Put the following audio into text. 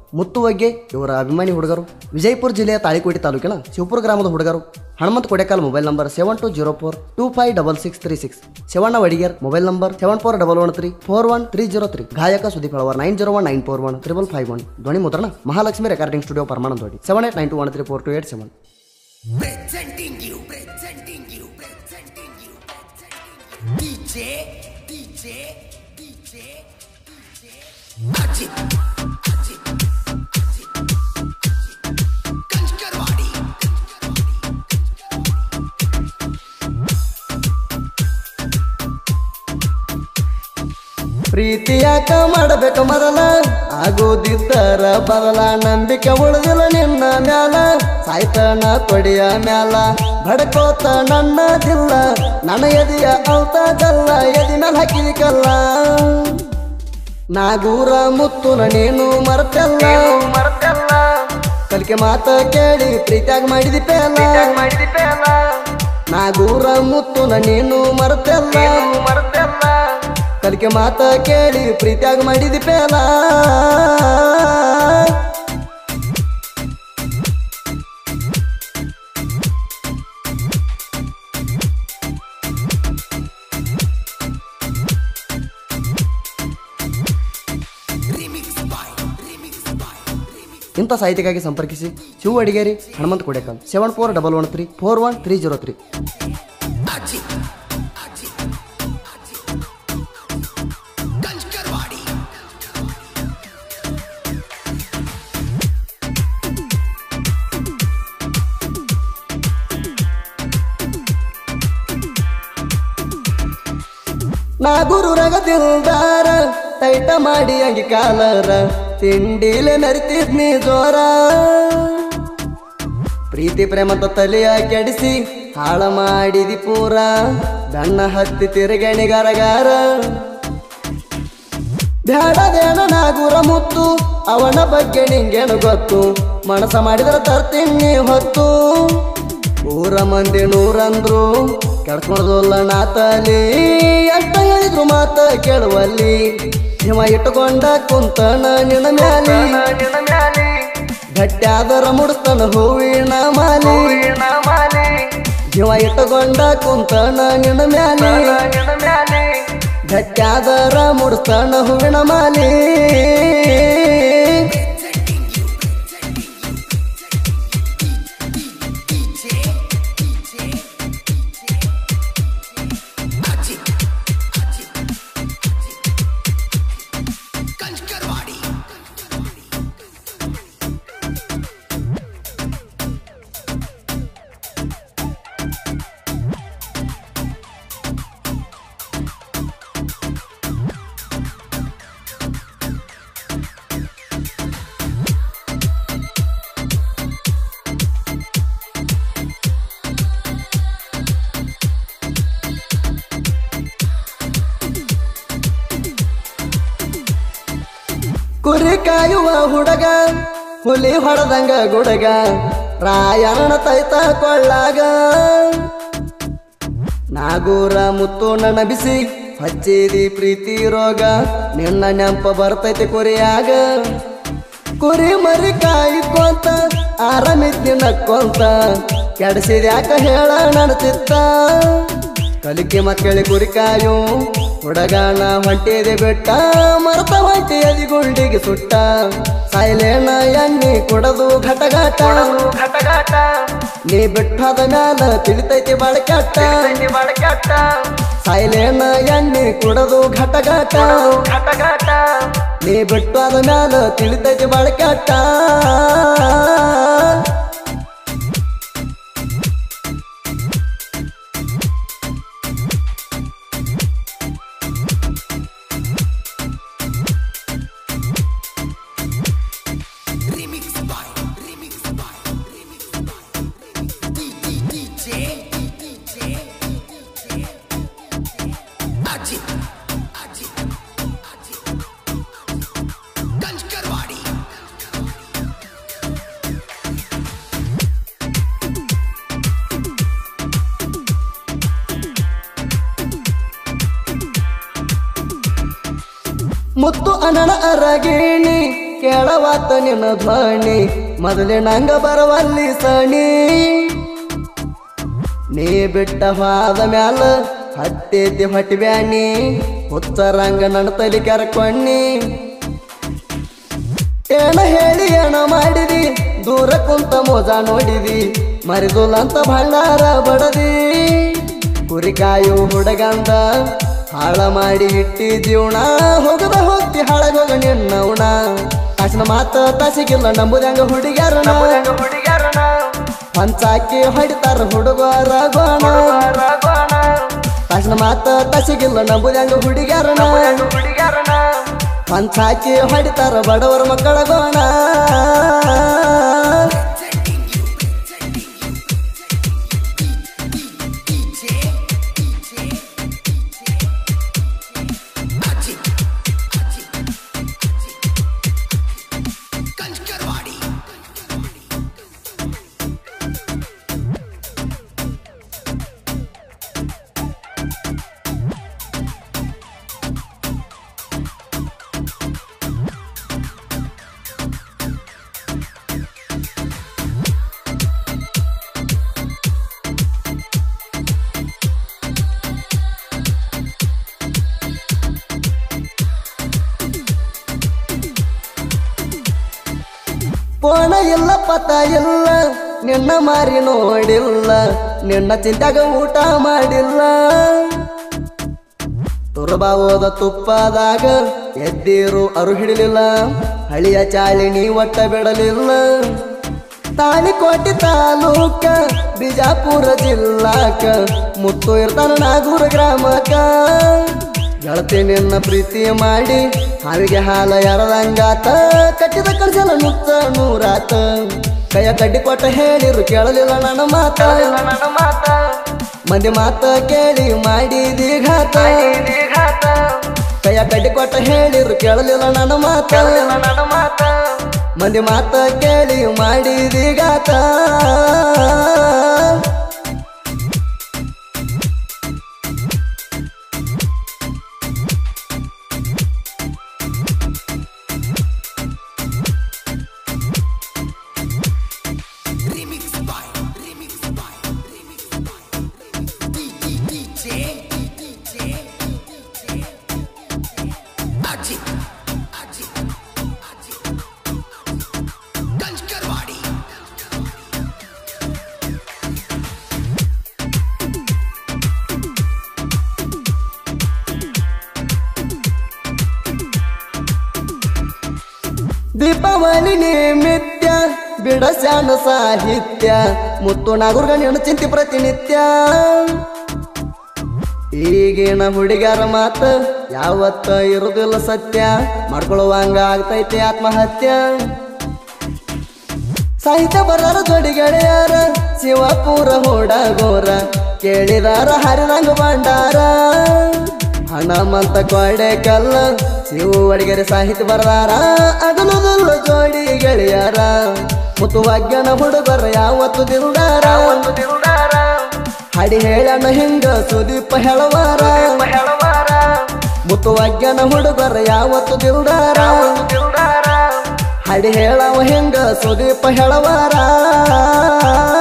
ಮುತ್ತುವಗ್ಗೆ ಇವರ ಅಭಿಮಾನಿ ಹುಡುಗರು ವಿಜಯಪುರ ಜಿಲ್ಲೆಯ ತಾಳಿಕೋಟೆ ತಾಲೂಕಿನ ಶಿವಪುರ ಗ್ರಾಮದ ಹುಡುಗರು Hanumanth Kodekal mobile number seven two zero four two five double six three six Shivanna Vadiger mobile number seven four double one three four one three zero three ಗಾಯಕ Sudeep Halavar nine zero one nine four one triple five one ಧ್ವನಿ ಮುದ್ರಣ Mahalakshmi recording studio Paramanandawadi seven eight nine two one three four two eight seven Presenting you, presenting you, presenting you, presenting you. DJ, DJ, DJ, DJ. Ajit, Ajit, Ajit, Ajit. Kanchkarwadi, ಪ್ರೀತಿ ಯಾಕ ಮಾಡಬೇಕು ಮೊದಲ ಆಗೋದಿದ್ದರ ಬದಲ ನಂಬಿಕೆ ಉಳಿದಿಲ್ಲ ನಿನ್ನ ಮ್ಯಾಲ ಸಾಯ್ತನ ತೊಡಿಯ ಮ್ಯಾಲ ಬಡ್ಕೋತ ನನ್ನದಿಲ್ಲ ನನ್ನ ಎದೆಯ ಔತದಲ್ಲ ಎದಿ ಮ್ಯಾಲ ಹಾಕಿದ ಕಲ್ಲ ನಾಗೂರ ಮುತ್ತುನ ನೀನು ಮರ್ತಲ್ಲ ಮರ್ತಲ್ಲ ಕಲಿಕೆ ಮಾತ ಕೇಳಿ ಪ್ರೀತಿಯಾಗ ಮಾಡಿದಿ ಪೇಲ ಮಾಡಿದಿ ಪೇಲ ನಾಗೂರ ಮುತ್ತುನ ನೀನು ಮರ್ತಲ್ಲ ಮರ್ತಲ್ಲ ಕಲಿಕೆ ಮಾತ ಕೇಳಿ ಪ್ರೀತಿಯಾಗ ಮಾಡಿದಿ ಪೇಲ remix by, remix by, remix. ಇಂಥ ಸಾಹಿತ್ಯಕ್ಕಾಗಿ ಸಂಪರ್ಕಿಸಿ Shiva Adigeri Hanumantha Kodekal seven four double one three four one three zero three Ajit, Ajit, Ajit. Kanchkarwadi. ನಾ ಗುರುರಗ ದಿಲ್ದಾರ ಟೈಟ ಮಾಡಿ ಅಂಗಿ ಕಾಲರ ತಿಂಡಿಲೆ ಮೆರಿತಿದ್ನಿ ಜೋರ ಪ್ರೀತಿ ಪ್ರೇಮದ ತಲೆಯ ಕೆಡಿಸಿ ಹಾಳ ಮಾಡಿದಿ ಪೂರ ಬಣ್ಣ ಹತ್ತಿ ತಿರುಗಣಿಗಾರಗಾರ ಬ್ಯಾಡದೇನ ನಾಗುರ ಮುತ್ತು ಅವನ ಬಗ್ಗೆ ನಿಂಗೇನು ಗೊತ್ತು ಮನಸ ಮಾಡಿದ್ರೆ ತರ್ತೀನಿ ಹೊತ್ತು ಊರ ಮಂದಿ ನೂರಂದ್ರು ಕೆಡ್ಕೊಳ್ದಲ್ಲ ನಾತಲಿ ಅಂತ ಹೇಳಿದ್ರು ಮಾತ ಕೇಳುವಲ್ಲಿ ಹಿಮ ಇಟ್ಟುಕೊಂಡ ಕುಂತನ ನಿನ್ನ ಮ್ಯಾಲಿ ಗಟ್ಟ್ಯಾದರ ಮುಡ್ತನ ಹೂವಿನ ಮಾಲಿ ಜೀವ ಇಟ್ಟುಕೊಂಡ ಕುಂತನ ನಿನ್ನ ಮ್ಯಾಲಿ ಗಟ್ಟ್ಯಾದರ ಮುಡ್ತನ ಹೂವಿನ ಮಾಲಿ Ajit, Ajit, Ajit. Kanchkarwadi. ಕುರಿ ಕಾಯುವ ಹುಡುಗ ಹುಲಿ ಹೊಡೆದಂಗ ಗುಡಗ ರಾಯಣ ತೈತ ಕೊಳ್ಳಾಗ ನಾಗೂರ ಮುತ್ತು ನನ್ನ ಬಿಸಿ ಹಚ್ಚಿದಿ ಪ್ರೀತಿ ರೋಗ ನಿನ್ನ ನೆಂಪ ಬರ್ತೈತಿ ಕುರಿಯಾಗ ಕುರಿ ಮರಿ ಕಾಯ್ಕೊಂತ ಆರಾಮಿದ್ದಿ ನಕ್ಕೊಂತ ಕೆಡಿಸಿದ್ಯಾಕ ಹೇಳ ನಡ್ತಿತ್ತ ಕಲಿಕೆ ಮಕ್ಕಳಿ ಕುರಿ ಕಾಯು ಹುಡುಗನ ಹೊಂಟಿದೆ ಬಿಟ್ಟ ಮರತ ಹೊಂಟಿ ಅದಿ ಗುಂಡಿಗೆ ಸುಟ್ಟ ಸಾಯ್ಲೇನ ಎಣ್ಣಿ ಕುಡದು ಘಟಘಟ ಘಟಘಟ ನೀ ಬಿಟ್ಟದ ಮ್ಯಾಲ ತಿಳಿತೈತಿ ಬಳಕೆಟ್ಟ ಬಳಕೆಟ್ಟ ಸಾಯ್ಲೇನ ಎಣ್ಣಿ ಕುಡದು ಘಟಘಟ ಘಟಘಟ ನೀ ಬಿಟ್ಟದ ಮ್ಯಾಲ ತಿಳಿತೈತಿ ಬಳಕೆಟ್ಟ Remix by, remix by, remix by, remix. DJ, DJ, DJ. Ajit, Ajit, Ajit. Kanchkarwadi. ಮುತ್ತು ಅನನ ಅರಗಿಣಿ ಕೇಳವಾತ ನಿನ್ನ ಧ್ವನಿ ಮೊದಲಿನಂಗ ಬರವಲ್ಲಿ ಸಣಿ ನೀ ಬಿಟ್ಟ ಹಾದ ಮ್ಯಾಲ ಹತ್ತೈತಿ ಹೊಟ್ಟಿ ಬ್ಯಾನಿ ಹುಚ್ಚರಂಗ ನಡತಲಿ ಕರ್ಕೊಂಡಿ ಏನ ಹೇಳಿ ಏನ ಮಾಡಿದಿ ದೂರ ಕುಂತ ಮೋಜ ನೋಡಿದಿ ಮರಿದುಲಂತ ಭಂಡಾರ ಬಡದಿ ಕುರಿಕಾಯು ಹುಡಗಂದ ಹಾಳ ಮಾಡಿ ಇಟ್ಟಿ ಜೀವನ ಹೋಗದ ಹೋಗ್ತಿ ಹಾಳಗೋಗ ನಿನ್ನವಣ ತಾಸಿನ ಮಾತ ತಾಸಿಗಿಲ್ಲ ನಂಬುದಂಗ ಹುಡುಗ್ಯಾರನ ಪಂಚಾಕಿ ಹೊಡಿತಾರ ಹುಡುಗರ ಗೋಣ ತಾಸಿನ ಮಾತ ತಾಸಿಗಿಲ್ಲ ನಂಬುದಂಗ ಹುಡುಗ್ಯಾರನ ಪಂಚಾಕಿ ಹೊಡಿತಾರ ಬಡವರ ಮಕ್ಕಳ ಗೋಣ कंचकरवाड़ी ಪೋಣ ಇಲ್ಲ ಪತ ಇಲ್ಲ ನಿನ್ನ ಮಾರಿ ನೋಡಿಲ್ಲ ನಿನ್ನ ಚಿಂತ್ಯಾಗ ಊಟ ಮಾಡಿಲ್ಲ ತುರ್ಬಾವೋದ ತುಪ್ಪದಾಗ ಎದ್ದೀರು ಅರು ಹಿಡಿಲಿಲ್ಲ ಹಳಿಯ ಚಾಳಿನಿ ಒಟ್ಟ ಬಿಡಲಿಲ್ಲ ತಾಳಿಕೋಟೆ ತಾಲೂಕ ಬಿಜಾಪುರ ಜಿಲ್ಲಾಕ ಮುತ್ತು ಇರ್ತಾನ ನಾಗೂರ ಗ್ರಾಮಕ್ಕ ಗೆಳತಿ ನಿನ್ನ ಪ್ರೀತಿ ಮಾಡಿ ಹಾವಿಗೆ ಹಾಲ ಎರದಂಗಾತ ಕಟ್ಟಿದ ಕಳ್ಸಲ ನುಚ್ಚ ನೂರಾತ ಕೈಯ ಕಡ್ಡಿ ಕೊಟ್ಟ ಹೇಳಿರು ಕೇಳಲಿಲ್ಲ ನನ್ನ ಮಾತ ಮಂದಿ ಮಾತ ಕೇಳಿ ಮಾಡಿದಿ ಘಾತ ಕೈಯ ಕಡ್ಡಿ ಕೊಟ್ಟ ಹೇಳಿರು ಕೇಳಲಿಲ್ಲ ನನ್ನ ಮಾತ ಮಂದಿ ಮಾತ ಕೇಳಿ ಮಾಡಿದಿ ಘಾತ Remix by Remix by Remix by DJ DJ Ajit Ajit Ajit कंचकरवाड़ी Deepavali ನಿಮಿತ್ಯ ಬಿಡಸ್ಯಾನ ಸಾಹಿತ್ಯ ಮುತ್ತು ನಾಗುರ್ಗ ನೆನ ಚಿಂತಿ ಪ್ರತಿನಿತ್ಯ ಈಗಿನ ಹುಡುಗರ ಮಾತ ಯಾವತ್ತ ಇರುದಿಲ್ಲ ಸತ್ಯ ಮಾಡ್ಕೊಳ್ಳುವಂಗ ಆಗ್ತೈತಿ ಆತ್ಮಹತ್ಯ ಸಾಹಿತ್ಯ ಬರರ ಜೋಡಿ ಗೆಳೆಯರ ಶಿವಪುರ ಹೋಡಗೋರ ಕೇಳಿದಾರ ಹರಿದಂಗ ಭಂಡಾರ ಹಣಮಂತ ಕೊಡೆ ಕಲ್ಲ ಶಿವ ಅಡಿಗೆರೆ ಸಾಹಿತ್ಯ ಬರದಾರ ಅಗಲುದುಲ್ಲ ಜೋಡಿ ಗೆಳೆಯರ ಮುತ್ತು ವಾಗ್ಯನ ಹುಡುಗರ ಯಾವತ್ತು ದಿಲ್ದಾರ ಹಡಿ ಹೇಳಣ ಹಿಂಗ ಸುದೀಪ ಹೇಳವಾರ ಮುತ್ತು ವಾಗ್ಯನ ಹುಡುಗರ ಯಾವತ್ತು ದಿಲ್ದಾರ ಹಡಿ ಹೇಳವ ಹಿಂಗ ಸುದೀಪ ಹೇಳವಾರ